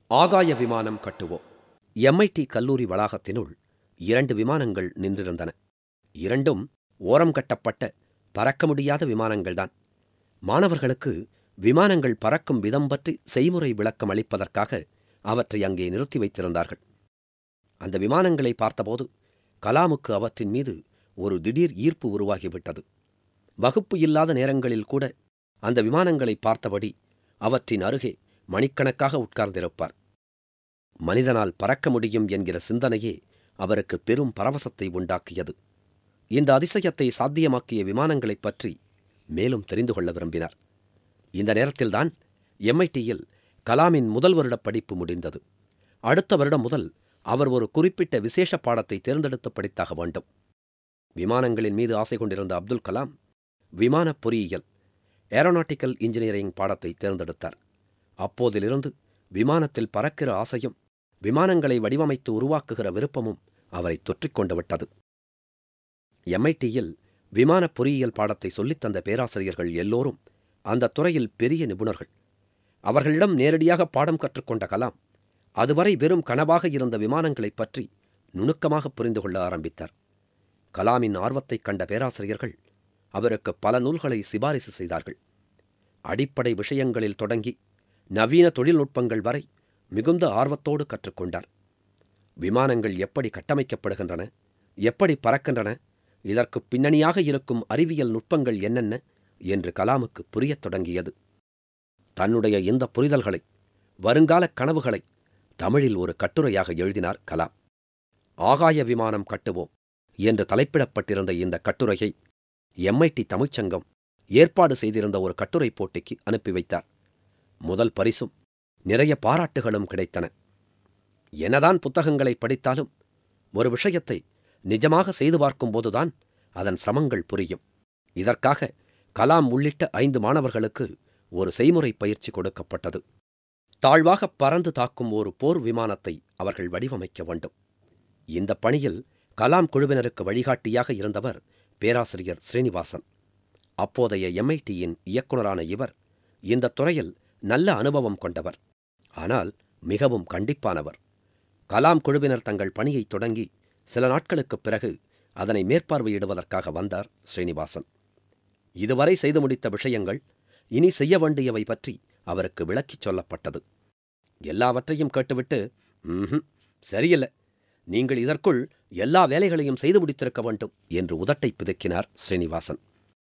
ஆகாய விமானம் கட்டுவோம் எம்ஐடி கல்லூரி வளாகத்தினுள் இரண்டு விமானங்கள் நின்றிருந்தன இரண்டும் ஓரம் கட்டப்பட்ட பறக்க முடியாத விமானங்கள்தான் மாணவர்களுக்கு விமானங்கள் பறக்கும் விதம் பற்றி செய்முறை விளக்கம் அளிப்பதற்காக அவற்றை அங்கே நிறுத்தி வைத்திருந்தார்கள் அந்த விமானங்களை பார்த்தபோது கலாமுக்கு அவற்றின் மீது ஒரு திடீர் ஈர்ப்பு உருவாகிவிட்டது வகுப்பு இல்லாத நேரங்களில் கூட அந்த விமானங்களை பார்த்தபடி அவற்றின் அருகே மணிக்கணக்காக உட்கார்ந்திருப்பார் மனிதனால் பறக்க முடியும் என்கிற சிந்தனையே அவருக்கு பெரும் பரவசத்தை உண்டாக்கியது இந்த அதிசயத்தை சாத்தியமாக்கிய விமானங்களைப் பற்றி மேலும் தெரிந்து கொள்ள விரும்பினார் இந்த நேரத்தில்தான் எம்ஐடியில் கலாமின் முதல் வருட படிப்பு முடிந்தது அடுத்த வருடம் முதல் அவர் ஒரு குறிப்பிட்ட விசேஷ பாடத்தை தேர்ந்தெடுத்து படித்தாக வேண்டும் விமானங்களின் மீது ஆசை கொண்டிருந்த அப்துல் கலாம் விமானப் பொறியியல் ஏரோநாட்டிக்கல் இன்ஜினியரிங் பாடத்தை தேர்ந்தெடுத்தார் அப்போதிலிருந்து விமானத்தில் பறக்கிற ஆசையும் விமானங்களை வடிவமைத்து உருவாக்குகிற விருப்பமும் அவரை தொற்றிக் கொண்டு விட்டது எம்ஐடியில் விமானப் பொறியியல் பாடத்தை சொல்லித்தந்த பேராசிரியர்கள் எல்லோரும் அந்த துறையில் பெரிய நிபுணர்கள் அவர்களிடம் நேரடியாக பாடம் கற்றுக்கொண்ட கலாம் அதுவரை வெறும் கனவாக இருந்த விமானங்களைப் பற்றி நுணுக்கமாக புரிந்து கொள்ள ஆரம்பித்தார் கலாமின் ஆர்வத்தைக் கண்ட பேராசிரியர்கள் அவருக்கு பல நூல்களை சிபாரிசு செய்தார்கள் அடிப்படை விஷயங்களில் தொடங்கி நவீன தொழில்நுட்பங்கள் வரை மிகுந்த ஆர்வத்தோடு கற்றுக்கொண்டார் விமானங்கள் எப்படி கட்டமைக்கப்படுகின்றன எப்படி பறக்கின்றன இதற்கு பின்னணியாக இருக்கும் அறிவியல் நுட்பங்கள் என்னென்ன என்று கலாமுக்கு புரியத் தொடங்கியது தன்னுடைய இந்த புரிதல்களை வருங்கால கனவுகளை தமிழில் ஒரு கட்டுரையாக எழுதினார் கலாம் ஆகாய விமானம் கட்டுவோம் என்று தலைப்பிடப்பட்டிருந்த இந்த கட்டுரையை எம்ஐடி தமிழ்ச்சங்கம் ஏற்பாடு செய்திருந்த ஒரு கட்டுரை போட்டிக்கு அனுப்பி வைத்தார் முதல் பரிசும் நிறைய பாராட்டுகளும் கிடைத்தன என்னதான் புத்தகங்களை படித்தாலும் ஒரு விஷயத்தை நிஜமாக செய்து பார்க்கும்போதுதான் அதன் சிரமங்கள் புரியும் இதற்காக கலாம் உள்ளிட்ட ஐந்து மாணவர்களுக்கு ஒரு செய்முறை பயிற்சி கொடுக்கப்பட்டது தாழ்வாக பறந்து தாக்கும் ஒரு போர் விமானத்தை அவர்கள் வடிவமைக்க வேண்டும் இந்த பணியில் கலாம் குழுவினருக்கு வழிகாட்டியாக இருந்தவர் பேராசிரியர் ஸ்ரீனிவாசன் அப்போதைய எம்ஐடியின் இயக்குநரான இவர் இந்த துறையில் நல்ல அனுபவம் கொண்டவர் ஆனால் மிகவும் கண்டிப்பானவர் கலாம் குழுவினர் தங்கள் பணியை தொடங்கி சில நாட்களுக்குப் பிறகு அதனை மேற்பார்வையிடுவதற்காக வந்தார் ஸ்ரீனிவாசன் இதுவரை செய்து முடித்த விஷயங்கள் இனி செய்ய வேண்டியவை பற்றி அவருக்கு விளக்கிச் சொல்லப்பட்டது எல்லாவற்றையும் கேட்டுவிட்டு ம்ஹும் சரியில்லை நீங்கள் இதற்குள் எல்லா வேலைகளையும் செய்து முடித்திருக்க வேண்டும் என்று உதட்டை பிதுக்கினார் ஸ்ரீனிவாசன்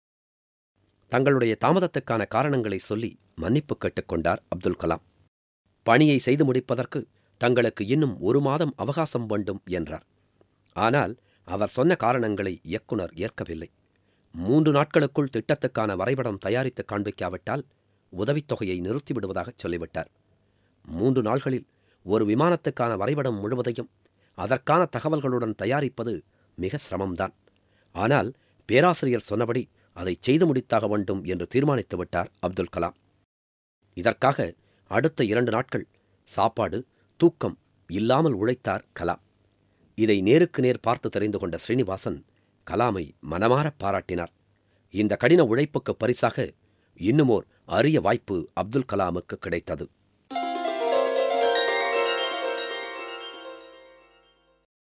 தங்களுடைய தாமதத்துக்கான காரணங்களை சொல்லி மன்னிப்பு கேட்டுக்கொண்டார் அப்துல் கலாம் பணியை செய்து முடிப்பதற்கு தங்களுக்கு இன்னும் ஒரு மாதம் அவகாசம் வேண்டும் என்றார் ஆனால் அவர் சொன்ன காரணங்களை இயக்குனர் ஏற்கவில்லை மூன்று நாட்களுக்குள் திட்டத்துக்கான வரைபடம் தயாரித்து காண்பிக்காவிட்டால் உதவித்தொகையை நிறுத்திவிடுவதாகச் சொல்லிவிட்டார் மூன்று நாள்களில் ஒரு விமானத்துக்கான வரைபடம் முழுவதையும் அதற்கான தகவல்களுடன் தயாரிப்பது மிக சிரமம்தான் ஆனால் பேராசிரியர் சொன்னபடி அதை செய்து முடித்தாக வேண்டும் என்று தீர்மானித்து விட்டார் அப்துல் கலாம் இதற்காக அடுத்த இரண்டு நாட்கள் சாப்பாடு தூக்கம் இல்லாமல் உழைத்தார் கலாம் இதை நேருக்கு நேர் பார்த்து தெரிந்து கொண்ட ஸ்ரீனிவாசன் கலாமை மனமாரப் பாராட்டினார் இந்த கடின உழைப்புக்கு பரிசாக இன்னுமோர் அரிய வாய்ப்பு அப்துல் கலாமுக்கு கிடைத்தது